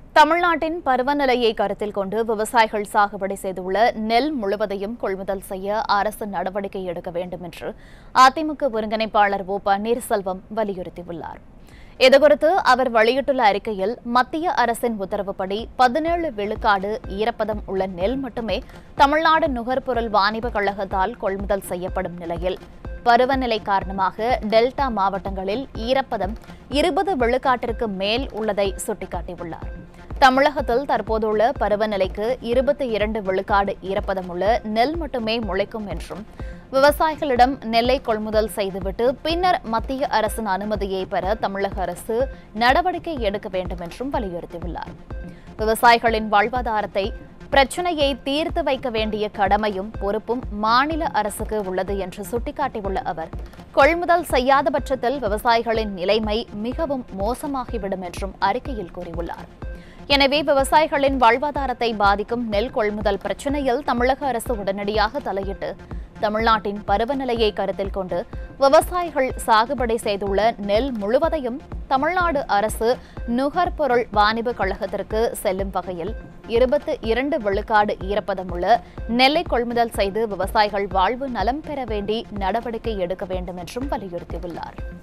தமிழ்நாட்டின் பருவநிலையை கருத்தில் கொண்டு விவசாயிகள் சாகுபடி செய்துள்ள நெல் முழுவதையும் கொள்முதல் செய்ய அரசு நடவடிக்கை எடுக்க வேண்டும் என்று அதிமுக ஒருங்கிணைப்பாளர் ஓ பன்னீர்செல்வம் வலியுறுத்தியுள்ளார் இதுகுறித்து அவர் வெளியிட்டுள்ள அறிக்கையில் மத்திய அரசின் உத்தரவுப்படி பதினேழு விழுக்காடு ஈரப்பதம் உள்ள நெல் மட்டுமே தமிழ்நாடு நுகர்பொருள் வாணிப கழகத்தால் கொள்முதல் செய்யப்படும் நிலையில் பருவநிலை காரணமாக டெல்டா மாவட்டங்களில் ஈரப்பதம் இருபது விழுக்காட்டிற்கு மேல் உள்ளதை சுட்டிக்காட்டியுள்ளார் தமிழகத்தில் தற்போதுள்ள பருவநிலைக்கு இருபத்தி இரண்டு விழுக்காடு ஈரப்பதம் உள்ள நெல் மட்டுமே முளைக்கும் என்றும் விவசாயிகளிடம் நெல்லை கொள்முதல் செய்துவிட்டு பின்னர் மத்திய அரசின் அனுமதியை பெற தமிழக அரசு நடவடிக்கை எடுக்க வேண்டும் என்றும் வலியுறுத்தியுள்ளார் விவசாயிகளின் வாழ்வாதாரத்தை பிரச்சனையை தீர்த்து வைக்க வேண்டிய கடமையும் பொறுப்பும் மாநில அரசுக்கு உள்ளது என்று சுட்டிக்காட்டியுள்ள அவர் கொள்முதல் செய்யாத பட்சத்தில் விவசாயிகளின் நிலைமை மிகவும் மோசமாகிவிடும் என்றும் அறிக்கையில் கூறியுள்ளார் எனவே விவசாயிகளின் வாழ்வாதாரத்தை பாதிக்கும் நெல் கொள்முதல் பிரச்சனையில் தமிழக அரசு உடனடியாக தலையிட்டு தமிழ்நாட்டின் பருவநிலையை கருத்தில் கொண்டு விவசாயிகள் சாகுபடி செய்துள்ள நெல் முழுவதையும் தமிழ்நாடு அரசு நுகர்பொருள் வாணிப கழகத்திற்கு செல்லும் வகையில் இருபத்து இரண்டு விழுக்காடு ஈரப்பதமுள்ள நெல்லை கொள்முதல் செய்து விவசாயிகள் வாழ்வு நலம் பெற வேண்டி நடவடிக்கை எடுக்க வேண்டும் என்றும் வலியுறுத்தியுள்ளார்